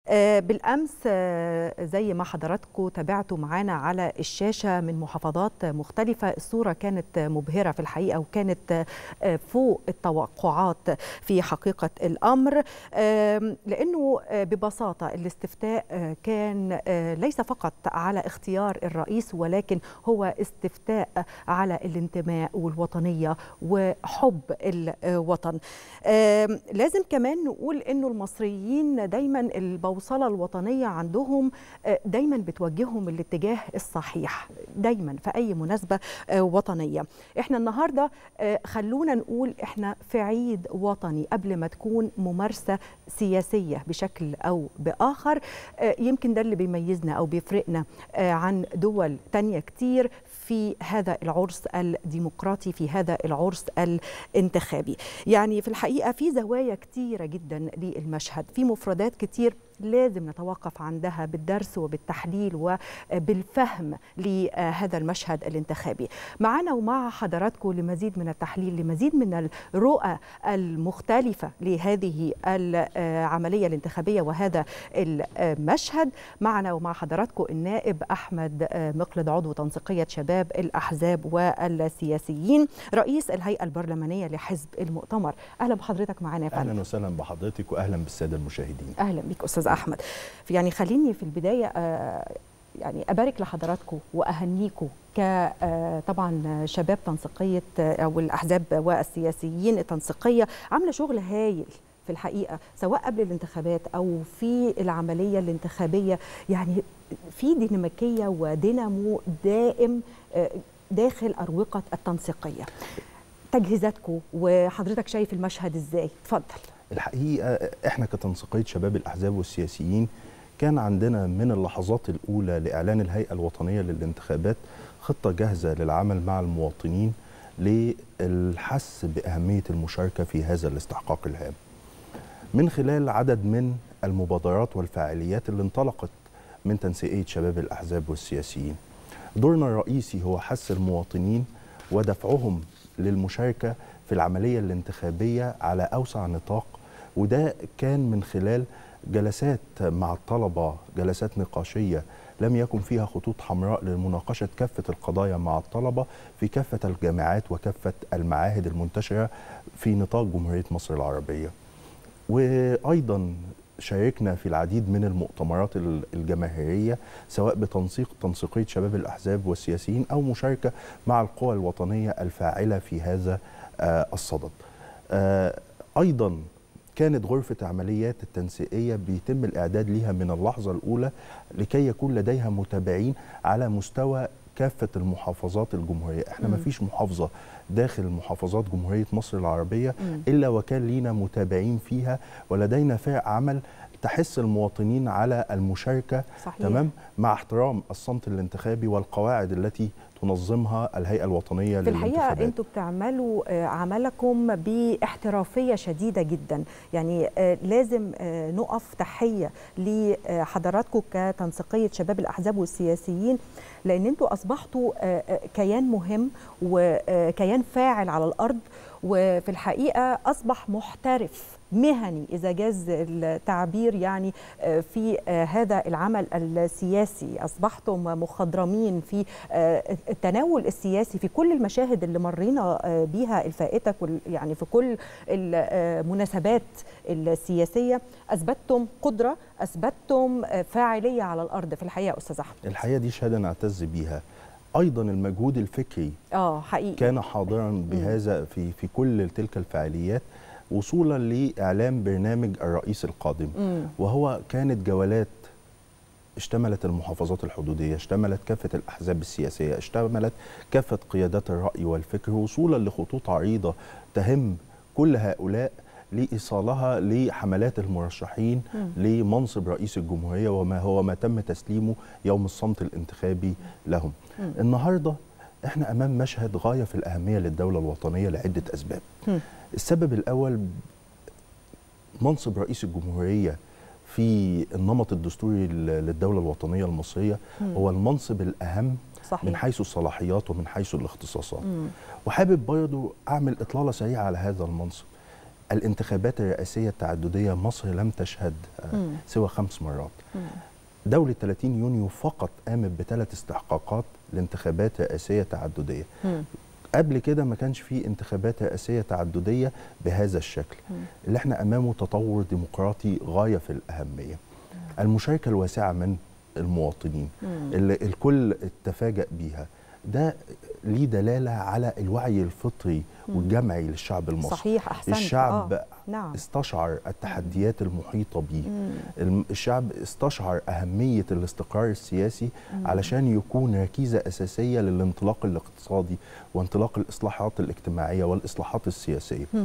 بالامس زي ما حضراتكم تابعتوا معانا على الشاشه من محافظات مختلفه الصوره كانت مبهره في الحقيقه وكانت فوق التوقعات في حقيقه الامر لانه ببساطه الاستفتاء كان ليس فقط على اختيار الرئيس ولكن هو استفتاء على الانتماء والوطنيه وحب الوطن لازم كمان نقول انه المصريين دايما البوصله الوطنيه عندهم دايما بتوجههم الاتجاه الصحيح دايما في اي مناسبه وطنيه احنا النهارده خلونا نقول احنا في عيد وطني قبل ما تكون ممارسه سياسيه بشكل او باخر يمكن ده اللي بيميزنا او بيفرقنا عن دول تانية كتير في هذا العرس الديمقراطي في هذا العرس الانتخابي يعني في الحقيقه في زوايا كتيره جدا للمشهد في مفردات كتير لازم نتوقف عندها بالدرس وبالتحليل وبالفهم لهذا المشهد الانتخابي معنا ومع حضراتكم لمزيد من التحليل لمزيد من الرؤى المختلفة لهذه العملية الانتخابية وهذا المشهد معنا ومع حضراتكم النائب أحمد مقلد عضو تنسيقية شباب الأحزاب والسياسيين رئيس الهيئة البرلمانية لحزب المؤتمر أهلا بحضرتك معنا يا فندم أهلا وسهلا بحضرتك وأهلا بالسادة المشاهدين أهلا بك أستاذ احمد يعني خليني في البدايه يعني ابارك لحضراتكم واهنيكم ك طبعا شباب تنسيقيه او الاحزاب والسياسيين التنسيقيه عامله شغل هايل في الحقيقه سواء قبل الانتخابات او في العمليه الانتخابيه يعني في ديناميكيه ودينامو دائم داخل اروقه التنسيقيه تجهيزاتكم وحضرتك شايف المشهد ازاي اتفضل الحقيقه احنا كتنسيقيه شباب الاحزاب والسياسيين كان عندنا من اللحظات الاولى لاعلان الهيئه الوطنيه للانتخابات خطه جاهزه للعمل مع المواطنين للحث باهميه المشاركه في هذا الاستحقاق الهام. من خلال عدد من المبادرات والفعاليات اللي انطلقت من تنسيقيه شباب الاحزاب والسياسيين. دورنا الرئيسي هو حث المواطنين ودفعهم للمشاركه في العمليه الانتخابيه على اوسع نطاق وده كان من خلال جلسات مع الطلبه جلسات نقاشيه لم يكن فيها خطوط حمراء لمناقشه كافه القضايا مع الطلبه في كافه الجامعات وكافه المعاهد المنتشره في نطاق جمهوريه مصر العربيه. وايضا شاركنا في العديد من المؤتمرات الجماهيريه سواء بتنسيق تنسيقيه شباب الاحزاب والسياسيين او مشاركه مع القوى الوطنيه الفاعله في هذا الصدد. ايضا كانت غرفة عمليات التنسيقية بيتم الإعداد لها من اللحظة الأولى لكي يكون لديها متابعين على مستوى كافة المحافظات الجمهورية احنا ما فيش محافظة داخل محافظات جمهورية مصر العربية مم. إلا وكان لينا متابعين فيها ولدينا فرق عمل تحث المواطنين على المشاركة صحيح. تمام مع احترام الصمت الانتخابي والقواعد التي تنظمها الهيئة الوطنية في الحقيقة أنتم بتعملوا عملكم باحترافية شديدة جدا يعني لازم نقف تحية لحضراتكم كتنسيقية شباب الأحزاب والسياسيين لأن أنتم أصبحتوا كيان مهم وكيان فاعل على الأرض وفي الحقيقة أصبح محترف مهني إذا جاز التعبير يعني في هذا العمل السياسي أصبحتم مخضرمين في التناول السياسي في كل المشاهد اللي مرينا بيها الفائتة يعني في كل المناسبات السياسية أثبتتم قدرة أثبتتم فاعلية على الأرض في الحقيقة أستاذ أحمد الحقيقة دي شهادة نعتز بيها ايضا المجهود الفكري اه حقيقي كان حاضرا بهذا في في كل تلك الفعاليات وصولا لاعلان برنامج الرئيس القادم مم. وهو كانت جولات اشتملت المحافظات الحدوديه اشتملت كافه الاحزاب السياسيه اشتملت كافه قيادات الراي والفكر وصولا لخطوط عريضه تهم كل هؤلاء لايصالها لحملات المرشحين مم. لمنصب رئيس الجمهوريه وما هو ما تم تسليمه يوم الصمت الانتخابي لهم. مم. النهارده احنا امام مشهد غايه في الاهميه للدوله الوطنيه لعده اسباب. مم. السبب الاول منصب رئيس الجمهوريه في النمط الدستوري للدوله الوطنيه المصريه مم. هو المنصب الاهم صحيح. من حيث الصلاحيات ومن حيث الاختصاصات مم. وحابب برضو اعمل اطلاله سريعه على هذا المنصب الانتخابات الرئاسيه التعدديه مصر لم تشهد آه، مم. سوى خمس مرات مم. دولة 30 يونيو فقط قامت بثلاث استحقاقات لانتخابات رئاسية تعددية مم. قبل كده ما كانش في انتخابات رئاسية تعددية بهذا الشكل مم. اللي احنا أمامه تطور ديمقراطي غاية في الأهمية المشاركة الواسعة من المواطنين مم. اللي الكل تفاجأ بيها ده ليه دلالة على الوعي الفطري مم. والجمعي للشعب المصري صحيح احسنت الشعب آه. نعم استشعر التحديات المحيطة به مم. الم- الشعب استشعر أهمية الاستقرار السياسي مم. علشان يكون ركيزة أساسية للانطلاق الاقتصادي وانطلاق الإصلاحات الاجتماعية والإصلاحات السياسية مم.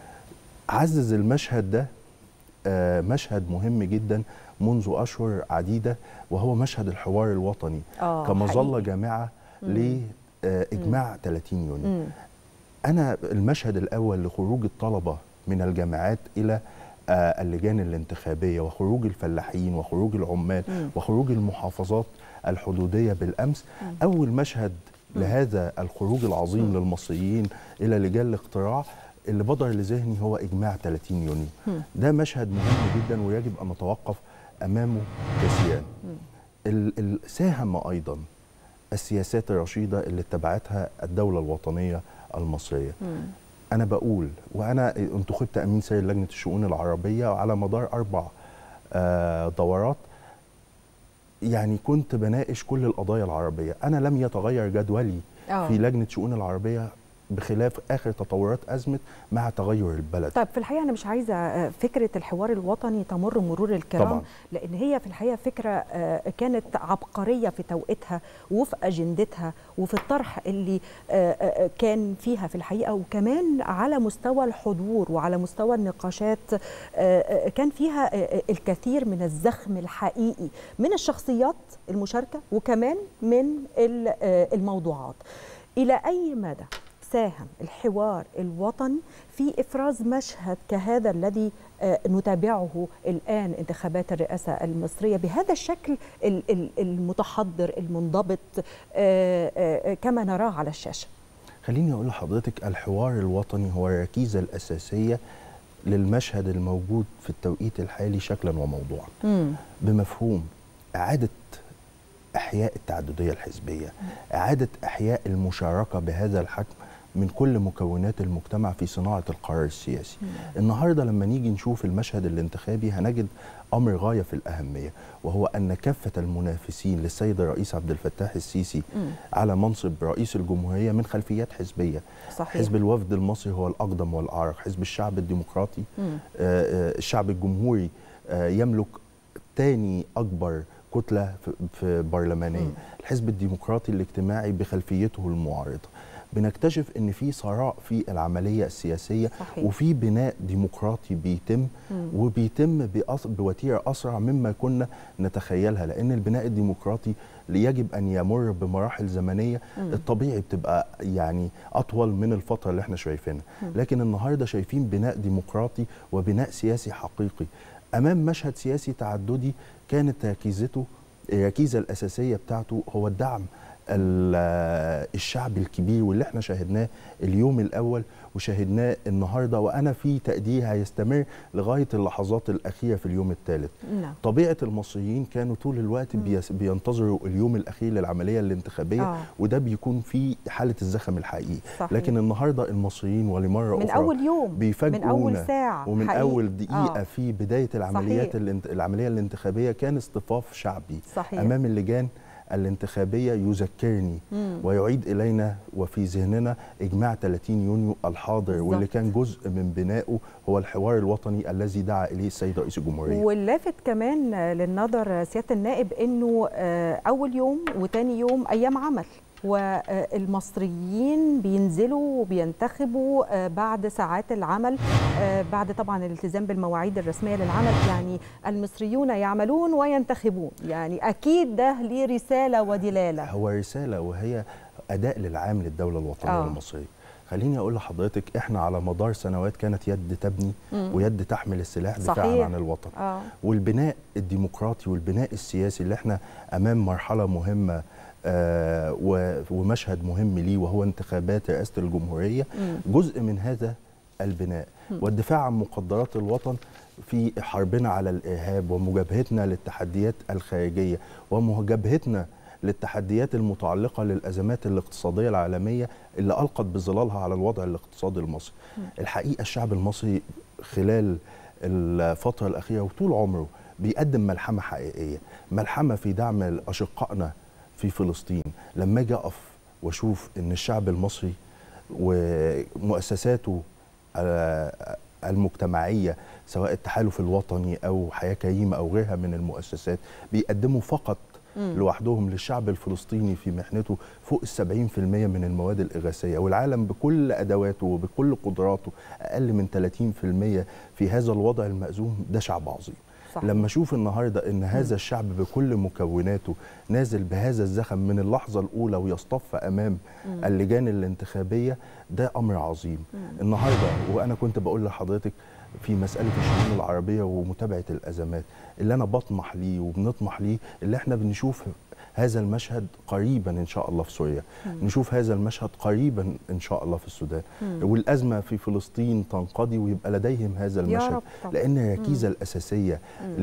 عزز المشهد ده آه، مشهد مهم جدا منذ أشهر عديدة وهو مشهد الحوار الوطني آه، كمظلة حقيقي. جامعة مم. لإجماع 30 يونيو مم. أنا المشهد الأول لخروج الطلبة من الجامعات إلى آه، اللجان الانتخابية وخروج الفلاحين وخروج العمال مم. وخروج المحافظات الحدودية بالأمس مم. أول مشهد لهذا الخروج العظيم مم. للمصريين إلى لجان الاقتراع اللي بدر لذهني هو إجماع 30 يونيو مم. ده مشهد مهم جدا ويجب أن نتوقف أمامه كثيرا مم. ال- ال- ساهم أيضا السياسات الرشيدة اللي اتبعتها الدولة الوطنية المصرية مم. أنا بقول وأنا انتخبت أمين سير لجنة الشؤون العربية على مدار أربع آه، دورات يعني كنت بناقش كل القضايا العربية أنا لم يتغير جدولي آه. في لجنة شؤون العربية بخلاف آخر تطورات أزمة مع تغير البلد طيب في الحقيقه انا مش عايزه آه، فكره الحوار الوطني تمر مرور الكرام طبعاً. لان هي في الحقيقه فكره آه، كانت عبقريه في توقيتها وفي اجندتها وفي الطرح اللي آه، آه، كان فيها في الحقيقه وكمان على مستوى الحضور وعلى مستوى النقاشات آه، آه، كان فيها آه، آه، الكثير من الزخم الحقيقي من الشخصيات المشاركه وكمان من ال- آه، الموضوعات الى اي مدى ساهم الحوار الوطني في افراز مشهد كهذا الذي آه، نتابعه الان انتخابات الرئاسه المصريه بهذا الشكل ال- ال- المتحضر المنضبط آه، آه، كما نراه على الشاشه. خليني أقول لحضرتك الحوار الوطني هو الركيزة الأساسية للمشهد الموجود في التوقيت الحالي شكلا وموضوعا بمفهوم إعادة إحياء التعددية الحزبية إعادة إحياء المشاركة بهذا الحجم من كل مكونات المجتمع في صناعة القرار السياسي النهاردة لما نيجي نشوف المشهد الانتخابي هنجد أمر غاية في الأهمية وهو أن كافة المنافسين للسيد الرئيس عبد الفتاح السيسي مم. على منصب رئيس الجمهورية من خلفيات حزبية صحيح. حزب الوفد المصري هو الأقدم والأعرق حزب الشعب الديمقراطي مم. آه، آه، الشعب الجمهوري آه، يملك تاني أكبر كتلة في- في برلمانية مم. الحزب الديمقراطي الاجتماعي بخلفيته المعارضة بنكتشف ان في ثراء في العمليه السياسيه صحيح. وفي بناء ديمقراطي بيتم مم. وبيتم بأس- بوتيره اسرع مما كنا نتخيلها لان البناء الديمقراطي يجب ان يمر بمراحل زمنيه مم. الطبيعي بتبقى يعني اطول من الفتره اللي احنا شايفينها لكن النهارده شايفين بناء ديمقراطي وبناء سياسي حقيقي امام مشهد سياسي تعددي كانت ركيزته الركيزه الاساسيه بتاعته هو الدعم ال- الشعب الكبير واللي احنا شاهدناه اليوم الاول وشاهدناه النهارده وانا في تقدير هيستمر لغايه اللحظات الاخيره في اليوم الثالث نعم طبيعه المصريين كانوا طول الوقت بيس- بينتظروا اليوم الاخير للعمليه الانتخابيه آه. وده بيكون في حاله الزخم الحقيقي صحيح. لكن النهارده المصريين ولمره من اخرى اول يوم بيفاجئونا من اول ساعه ومن حقيقي. اول دقيقه آه. في بدايه العمليات صحيح. الانت... العمليه الانتخابيه كان اصطفاف شعبي صحيح. امام اللجان الانتخابيه يذكرني مم. ويعيد الينا وفي ذهننا اجماع 30 يونيو الحاضر بالظبط. واللي كان جزء من بنائه هو الحوار الوطني الذي دعا اليه السيد رئيس الجمهوريه واللافت كمان للنظر سياده النائب انه آه، اول يوم وتاني يوم ايام عمل والمصريين بينزلوا وبينتخبوا آه، بعد ساعات العمل آه، بعد طبعا الالتزام بالمواعيد الرسميه للعمل يعني المصريون يعملون وينتخبون يعني اكيد ده ليه رساله ودلاله هو رساله وهي اداء للعام للدوله الوطنيه آه. آه. المصريه خليني اقول لحضرتك احنا على مدار سنوات كانت يد تبني مم. ويد تحمل السلاح دفاعا صحيح. عن الوطن اه والبناء الديمقراطي والبناء السياسي اللي احنا امام مرحله مهمه آه و- ومشهد مهم ليه وهو انتخابات رئاسه الجمهوريه مم. جزء من هذا البناء والدفاع عن مقدرات الوطن في حربنا على الارهاب ومجابهتنا للتحديات الخارجيه ومجابهتنا للتحديات المتعلقه للازمات الاقتصاديه العالميه اللي القت بظلالها على الوضع الاقتصادي المصري. الحقيقه الشعب المصري خلال الفتره الاخيره وطول عمره بيقدم ملحمه حقيقيه، ملحمه في دعم اشقائنا في فلسطين، لما اجي اقف واشوف ان الشعب المصري ومؤسساته المجتمعيه سواء التحالف الوطني او حياه كريمه او غيرها من المؤسسات بيقدموا فقط مم. لوحدهم للشعب الفلسطيني في محنته فوق السبعين في المية من المواد الإغاثية والعالم بكل أدواته وبكل قدراته أقل من 30% في هذا الوضع المأزوم ده شعب عظيم صح. لما اشوف النهارده ان هذا الشعب بكل مكوناته نازل بهذا الزخم من اللحظه الاولى ويصطف امام مم. اللجان الانتخابيه ده امر عظيم مم. النهارده وانا كنت بقول لحضرتك في مساله الشؤون العربيه ومتابعه الازمات اللي انا بطمح ليه وبنطمح ليه اللي احنا بنشوف هذا المشهد قريبا ان شاء الله في سوريا مم. نشوف هذا المشهد قريبا ان شاء الله في السودان مم. والازمه في فلسطين تنقضي ويبقى لديهم هذا المشهد لان الركيزه الاساسيه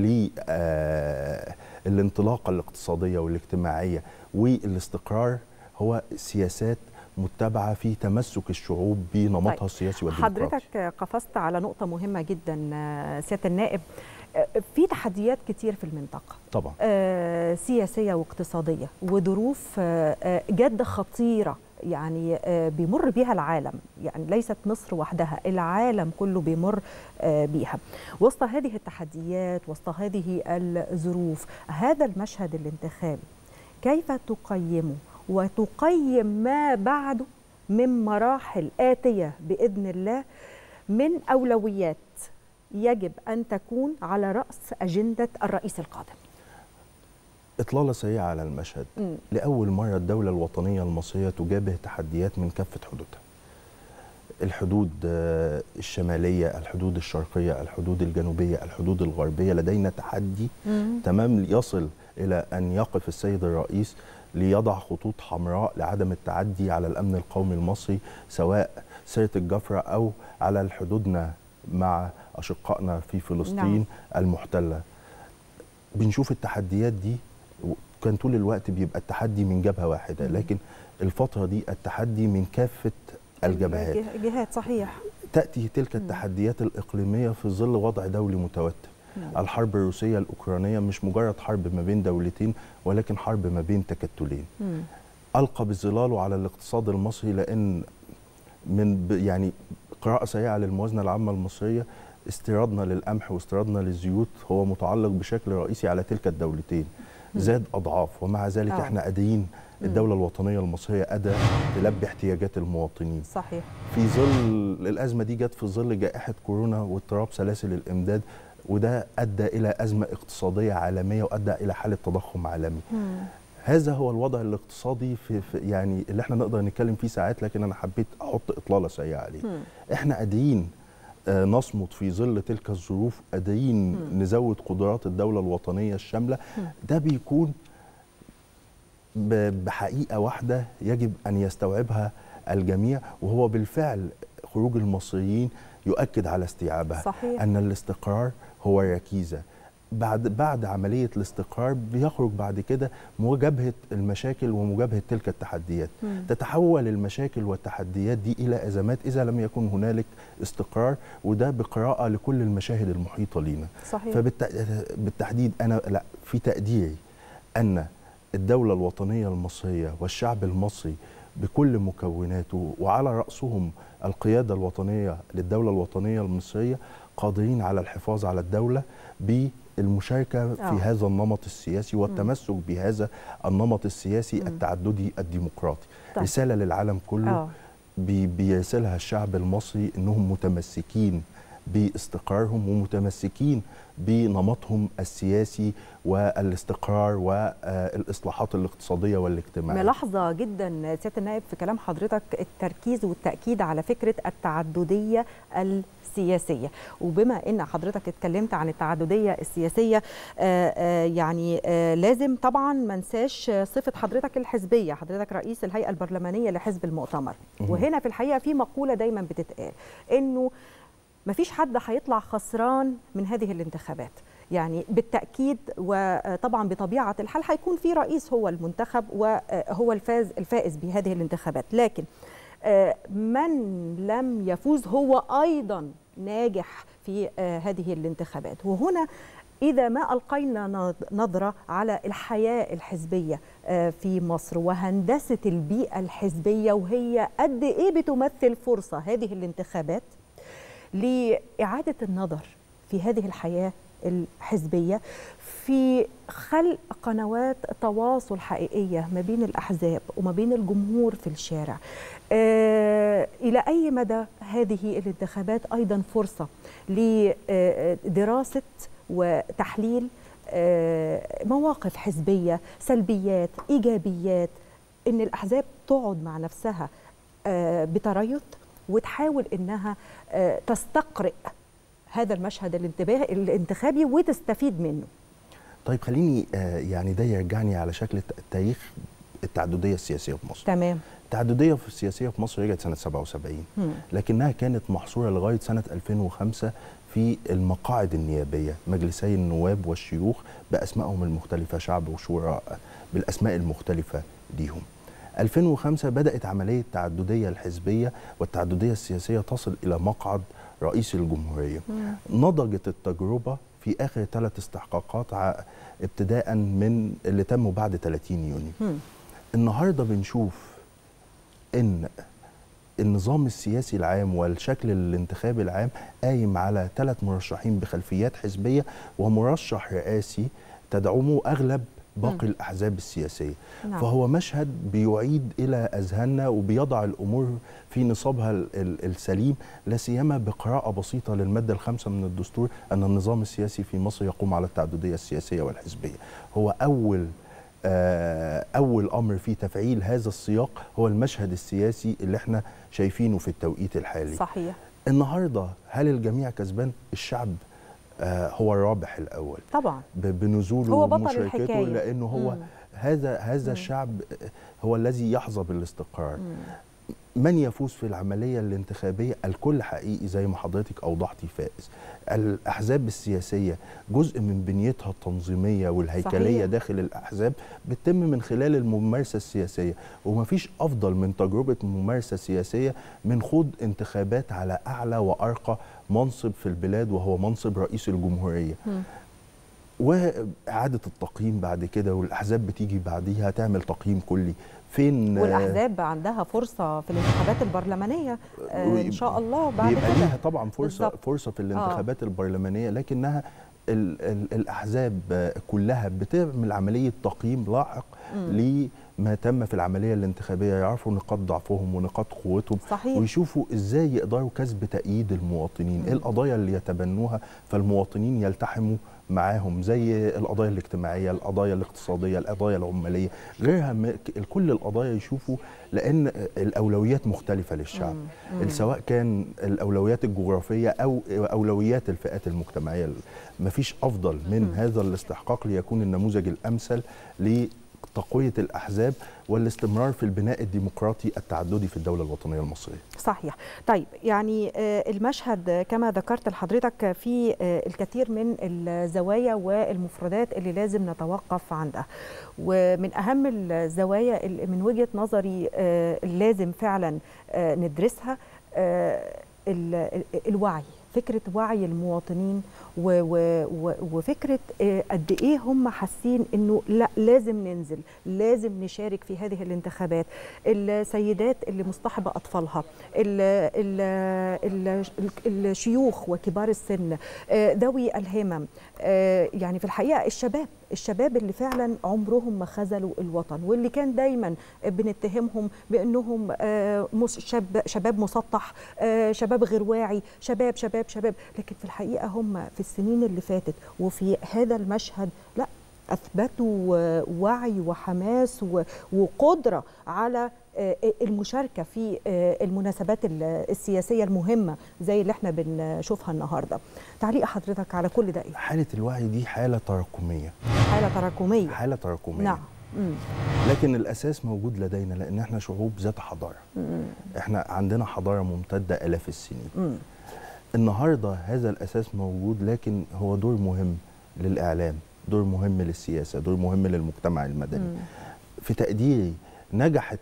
للانطلاقه الاقتصاديه والاجتماعيه والاستقرار هو سياسات متبعه في تمسك الشعوب بنمطها طيب. السياسي والديمقراطي حضرتك قفزت على نقطه مهمه جدا سياده النائب في تحديات كتير في المنطقة طبعا آه سياسية واقتصادية وظروف آه جد خطيرة يعني آه بيمر بيها العالم يعني ليست مصر وحدها العالم كله بيمر آه بيها وسط هذه التحديات وسط هذه الظروف هذا المشهد الانتخابي كيف تقيمه وتقيم ما بعده من مراحل آتية بإذن الله من أولويات يجب أن تكون على رأس أجندة الرئيس القادم إطلالة سريعة على المشهد م. لأول مرة الدولة الوطنية المصرية تجابه تحديات من كافة حدودها الحدود الشمالية الحدود الشرقية الحدود الجنوبية الحدود الغربية لدينا تحدي م. تمام يصل إلى أن يقف السيد الرئيس ليضع خطوط حمراء لعدم التعدي على الأمن القومي المصري سواء سيرة الجفرة أو على حدودنا مع أشقائنا في فلسطين نعم. المحتلة بنشوف التحديات دي كان طول الوقت بيبقى التحدي من جبهة واحدة مم. لكن الفترة دي التحدي من كافة الجبهات جهات صحيح تأتي تلك التحديات الإقليمية في ظل وضع دولي متوتر مم. الحرب الروسية الأوكرانية مش مجرد حرب ما بين دولتين ولكن حرب ما بين تكتلين مم. ألقى بظلاله على الاقتصاد المصري لأن من يعني قراءة سريعة للموازنة العامة المصرية استيرادنا للقمح واستيرادنا للزيوت هو متعلق بشكل رئيسي على تلك الدولتين زاد أضعاف ومع ذلك أوه. احنا قادرين الدولة الوطنية المصرية قادرة تلبي احتياجات المواطنين صحيح في ظل الأزمة دي جت في ظل جائحة كورونا واضطراب سلاسل الإمداد وده أدى إلى أزمة اقتصادية عالمية وأدى إلى حالة تضخم عالمي مم. هذا هو الوضع الاقتصادي في, في يعني اللي احنا نقدر نتكلم فيه ساعات لكن انا حبيت احط اطلاله سريعه عليه مم. احنا قادرين آه نصمد في ظل تلك الظروف قادرين نزود قدرات الدوله الوطنيه الشامله مم. ده بيكون بحقيقه واحده يجب ان يستوعبها الجميع وهو بالفعل خروج المصريين يؤكد على استيعابها صحيح. ان الاستقرار هو ركيزه بعد بعد عمليه الاستقرار بيخرج بعد كده مواجهه المشاكل ومجابهه تلك التحديات مم. تتحول المشاكل والتحديات دي الى ازمات اذا لم يكن هنالك استقرار وده بقراءه لكل المشاهد المحيطه لينا صحيح فبالتحديد انا لا في تقديري ان الدوله الوطنيه المصريه والشعب المصري بكل مكوناته وعلى راسهم القياده الوطنيه للدوله الوطنيه المصريه قادرين على الحفاظ على الدوله بالمشاركه في آه. هذا النمط السياسي والتمسك بهذا النمط السياسي مم. التعددي الديمقراطي طيب. رساله للعالم كله آه. بي- بيرسلها الشعب المصري انهم متمسكين باستقرارهم ومتمسكين بنمطهم السياسي والاستقرار والاصلاحات الاقتصاديه والاجتماعيه ملاحظة جدا سيادة النائب في كلام حضرتك التركيز والتأكيد على فكرة التعددية السياسية وبما أن حضرتك اتكلمت عن التعددية السياسية آه، آه، يعني آه، لازم طبعا ما ننساش صفة حضرتك الحزبية حضرتك رئيس الهيئة البرلمانية لحزب المؤتمر مهم. وهنا في الحقيقة في مقولة دايما بتتقال أنه مفيش حد هيطلع خسران من هذه الانتخابات يعني بالتاكيد وطبعا بطبيعه الحال هيكون في رئيس هو المنتخب وهو الفاز الفائز بهذه الانتخابات لكن من لم يفوز هو ايضا ناجح في هذه الانتخابات وهنا إذا ما ألقينا نظرة على الحياة الحزبية في مصر وهندسة البيئة الحزبية وهي قد إيه بتمثل فرصة هذه الانتخابات لإعادة النظر في هذه الحياة الحزبية في خلق قنوات تواصل حقيقية ما بين الأحزاب وما بين الجمهور في الشارع آه إلى أي مدى هذه الانتخابات أيضا فرصة لدراسة وتحليل آه مواقف حزبية سلبيات إيجابيات إن الأحزاب تقعد مع نفسها آه بتريث وتحاول إنها تستقرئ هذا المشهد الانتباه الانتخابي وتستفيد منه طيب خليني يعني ده يرجعني على شكل تاريخ التعدديه السياسيه في مصر تمام التعدديه في السياسيه في مصر رجعت سنه 77 م. لكنها كانت محصوره لغايه سنه 2005 في المقاعد النيابيه مجلسي النواب والشيوخ باسمائهم المختلفه شعب وشورى بالاسماء المختلفه ليهم 2005 بدات عمليه التعدديه الحزبيه والتعدديه السياسيه تصل الى مقعد رئيس الجمهوريه مم. نضجت التجربه في اخر ثلاث استحقاقات ابتداء من اللي تموا بعد 30 يونيو مم. النهارده بنشوف ان النظام السياسي العام والشكل الانتخابي العام قايم على ثلاث مرشحين بخلفيات حزبيه ومرشح رئاسي تدعمه اغلب باقي م. الاحزاب السياسيه نعم. فهو مشهد بيعيد الى اذهاننا وبيضع الامور في نصابها السليم لا سيما بقراءه بسيطه للماده الخامسه من الدستور ان النظام السياسي في مصر يقوم على التعدديه السياسيه والحزبيه هو اول اول امر في تفعيل هذا السياق هو المشهد السياسي اللي احنا شايفينه في التوقيت الحالي صحيح النهارده هل الجميع كسبان الشعب هو الرابح الاول طبعا بنزوله هو بطل الحكايه لانه هو مم. هذا هذا مم. الشعب هو الذي يحظى بالاستقرار مم. من يفوز في العملية الانتخابية الكل حقيقي زي ما حضرتك أوضحتي فائز الأحزاب السياسية جزء من بنيتها التنظيمية والهيكلية صحيح. داخل الأحزاب بتتم من خلال الممارسة السياسية ومفيش أفضل من تجربة ممارسة سياسية من خوض انتخابات على أعلى وأرقى منصب في البلاد وهو منصب رئيس الجمهورية م. وإعادة التقييم بعد كده والأحزاب بتيجي بعديها تعمل تقييم كلي فين والاحزاب عندها فرصه في الانتخابات البرلمانيه آه ان شاء الله بعد بيبقى ليها طبعا فرصه بالزبط. فرصه في الانتخابات آه. البرلمانيه لكنها ال ال الاحزاب كلها بتعمل عمليه تقييم لاحق لما تم في العمليه الانتخابيه يعرفوا نقاط ضعفهم ونقاط قوتهم صحيح. ويشوفوا ازاي يقدروا كسب تأييد المواطنين ايه القضايا اللي يتبنوها فالمواطنين يلتحموا معاهم زي القضايا الاجتماعيه، القضايا الاقتصاديه، القضايا العماليه، غيرها كل القضايا يشوفوا لان الاولويات مختلفه للشعب، مم. سواء كان الاولويات الجغرافيه او اولويات الفئات المجتمعيه، مفيش افضل من مم. هذا الاستحقاق ليكون النموذج الامثل ل تقوية الأحزاب والاستمرار في البناء الديمقراطي التعددي في الدولة الوطنية المصرية صحيح طيب يعني المشهد كما ذكرت لحضرتك في الكثير من الزوايا والمفردات اللي لازم نتوقف عندها ومن أهم الزوايا اللي من وجهة نظري لازم فعلا ندرسها الوعي فكره وعي المواطنين و و وفكره قد ايه هم حاسين انه لا لازم ننزل لازم نشارك في هذه الانتخابات السيدات اللي مصطحبه اطفالها ال ال ال الشيوخ وكبار السن ذوي الهمم يعني في الحقيقه الشباب الشباب اللي فعلا عمرهم ما خذلوا الوطن واللي كان دايما بنتهمهم بانهم شاب شباب مسطح شباب غير واعي شباب شباب شباب لكن في الحقيقه هم في السنين اللي فاتت وفي هذا المشهد لا اثبتوا وعي وحماس وقدره على المشاركه في المناسبات السياسيه المهمه زي اللي احنا بنشوفها النهارده تعليق حضرتك على كل ده ايه حاله الوعي دي حاله تراكميه حاله تراكميه حاله تراكميه نعم مم. لكن الاساس موجود لدينا لان احنا شعوب ذات حضاره مم. احنا عندنا حضاره ممتده الاف السنين مم. النهارده هذا الاساس موجود لكن هو دور مهم للاعلام دور مهم للسياسه دور مهم للمجتمع المدني مم. في تقديري نجحت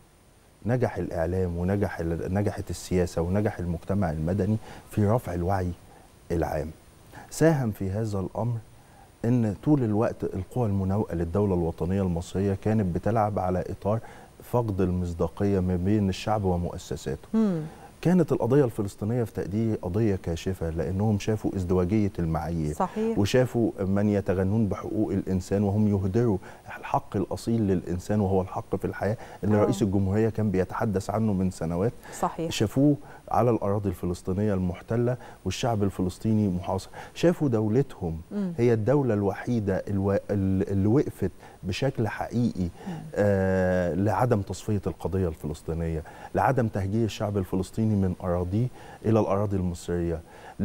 نجح الاعلام ونجح ال- نجحت السياسه ونجح المجتمع المدني في رفع الوعي العام ساهم في هذا الامر ان طول الوقت القوى المناوئه للدوله الوطنيه المصريه كانت بتلعب على اطار فقد المصداقيه ما بين الشعب ومؤسساته مم. كانت القضيه الفلسطينيه في تقديري قضيه كاشفه لانهم شافوا ازدواجيه المعايير صحيح وشافوا من يتغنون بحقوق الانسان وهم يهدروا الحق الاصيل للانسان وهو الحق في الحياه اللي آه. رئيس الجمهوريه كان بيتحدث عنه من سنوات صحيح شافوه على الاراضي الفلسطينيه المحتله والشعب الفلسطيني محاصر شافوا دولتهم مم. هي الدوله الوحيده الو... اللي وقفت بشكل حقيقي آه لعدم تصفيه القضيه الفلسطينيه لعدم تهجير الشعب الفلسطيني من اراضيه الى الاراضي المصريه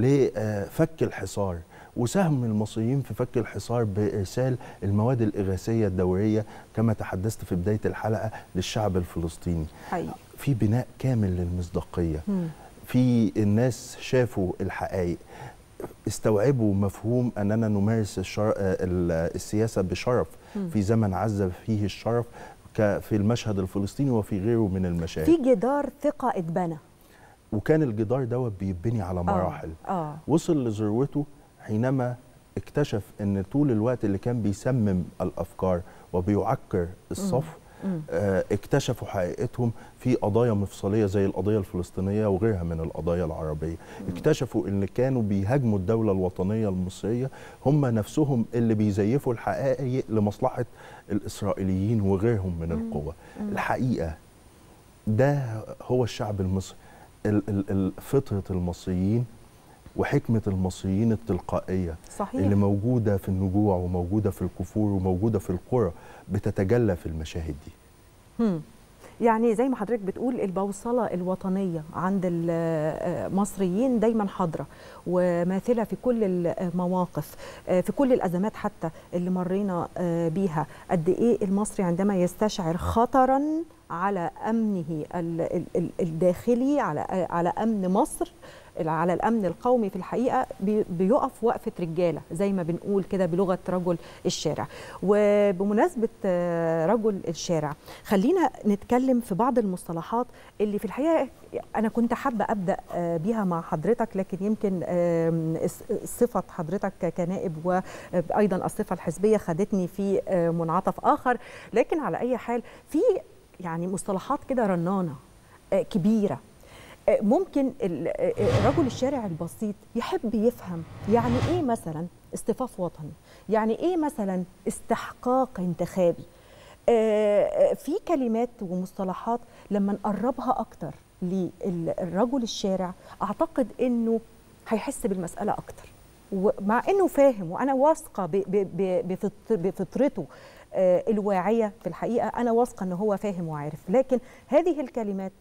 لفك الحصار وسهم المصريين في فك الحصار بارسال المواد الاغاثيه الدوريه كما تحدثت في بدايه الحلقه للشعب الفلسطيني حقيقي في بناء كامل للمصداقيه مم. في الناس شافوا الحقائق استوعبوا مفهوم اننا نمارس الشر... آه، ال- السياسه بشرف مم. في زمن عز فيه الشرف ك- في المشهد الفلسطيني وفي غيره من المشاهد في جدار ثقة اتبنى وكان الجدار دوت بيتبني على مراحل اه وصل لذروته حينما اكتشف ان طول الوقت اللي كان بيسمم الافكار وبيعكر الصف مم. آه، اكتشفوا حقيقتهم في قضايا مفصليه زي القضيه الفلسطينيه وغيرها من القضايا العربيه اكتشفوا ان كانوا بيهاجموا الدوله الوطنيه المصريه هم نفسهم اللي بيزيفوا الحقائق لمصلحه الاسرائيليين وغيرهم من القوى الحقيقه ده هو الشعب المصري ال- ال- ال- فطره المصريين وحكمه المصريين التلقائيه صحيح اللي موجوده في النجوع وموجوده في الكفور وموجوده في القرى بتتجلى في المشاهد دي مم. يعني زي ما حضرتك بتقول البوصلة الوطنية عند المصريين دايما حاضرة وماثلة في كل المواقف آه، في كل الأزمات حتى اللي مرينا آه، بيها قد إيه المصري عندما يستشعر خطرا على أمنه ال- ال- ال- الداخلي على على أمن مصر على الامن القومي في الحقيقه بي- بيقف وقفه رجاله زي ما بنقول كده بلغه رجل الشارع وبمناسبه آه، رجل الشارع خلينا نتكلم في بعض المصطلحات اللي في الحقيقه انا كنت حابه ابدا آه، بيها مع حضرتك لكن يمكن آم، الس- صفه حضرتك كنائب وايضا الصفه الحزبيه خدتني في آه، منعطف اخر لكن على اي حال في يعني مصطلحات كده رنانه آه، كبيره آه، ممكن ال- آه، رجل الشارع البسيط يحب يفهم يعني ايه مثلا اصطفاف وطني يعني ايه مثلا استحقاق انتخابي آه، آه، في كلمات ومصطلحات لما نقربها اكتر للرجل الشارع اعتقد انه هيحس بالمساله اكتر ومع انه فاهم وانا واثقه ب- ب- ب- بفط- بفطرته آه، الواعيه في الحقيقه انا واثقه ان هو فاهم وعارف لكن هذه الكلمات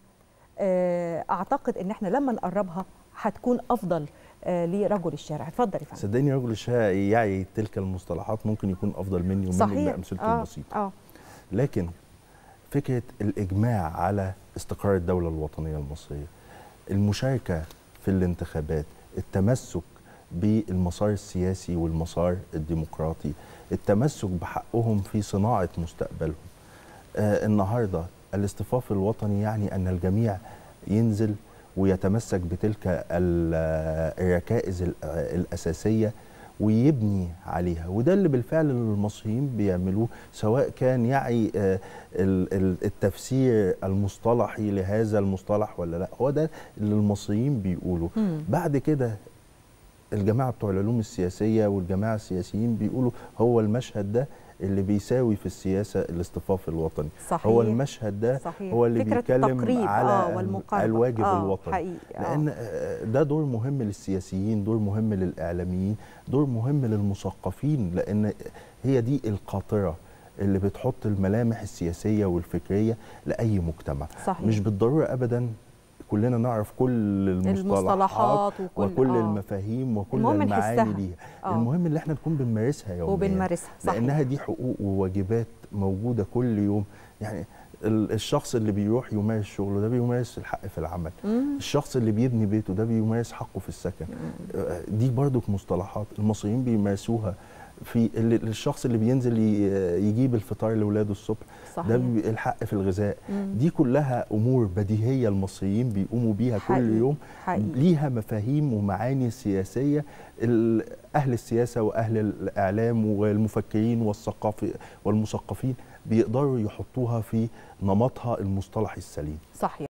آه، اعتقد ان احنا لما نقربها هتكون افضل آه، لرجل الشارع اتفضل يا فندم صدقني رجل الشارع يعي تلك المصطلحات ممكن يكون افضل مني ومنك صحيح بامثلته اه البسيطه اه لكن فكره الاجماع على استقرار الدوله الوطنيه المصريه المشاركه في الانتخابات التمسك بالمسار السياسي والمسار الديمقراطي التمسك بحقهم في صناعه مستقبلهم آه النهارده الاصطفاف الوطني يعني ان الجميع ينزل ويتمسك بتلك ال- آه، الركائز ال- آه، الاساسيه ويبني عليها وده اللي بالفعل المصريين بيعملوه سواء كان يعي آه، ال- ال- التفسير المصطلحي لهذا المصطلح ولا لا هو ده اللي المصريين بيقولوا مم. بعد كده الجماعه بتوع العلوم السياسيه والجماعه السياسيين بيقولوا هو المشهد ده اللي بيساوي في السياسه الاصطفاف الوطني صحيح هو المشهد ده صحيح. هو اللي فكرة بيتكلم التقريب، على آه والمقاربة. الواجب آه الوطني حقيقي آه. لان آه، ده دور مهم للسياسيين دور مهم للاعلاميين دور مهم للمثقفين لان هي دي القاطره اللي بتحط الملامح السياسيه والفكريه لاي مجتمع صحيح. مش بالضروره ابدا كلنا نعرف كل المصطلحات المصطلحات وكل وكل آه. المفاهيم وكل المهم المعاني نحسها. ليها آه. المهم اللي احنا نكون بنمارسها يوميا وبنمارسها صحيح لانها دي حقوق وواجبات موجوده كل يوم يعني ال- الشخص اللي بيروح يمارس شغله ده بيمارس الحق في العمل مم. الشخص اللي بيبني بيته ده بيمارس حقه في السكن آه، دي برضو مصطلحات المصريين بيمارسوها في اللي الشخص اللي بينزل ي- يجيب الفطار لاولاده الصبح ده صحيح بي- الحق في الغذاء مم. دي كلها امور بديهيه المصريين بيقوموا بيها حقيقي. كل يوم حقيقي ليها مفاهيم ومعاني سياسيه ال- اهل السياسه واهل الاعلام والمفكرين والثقافي والمثقفين بيقدروا يحطوها في نمطها المصطلحي السليم صحيح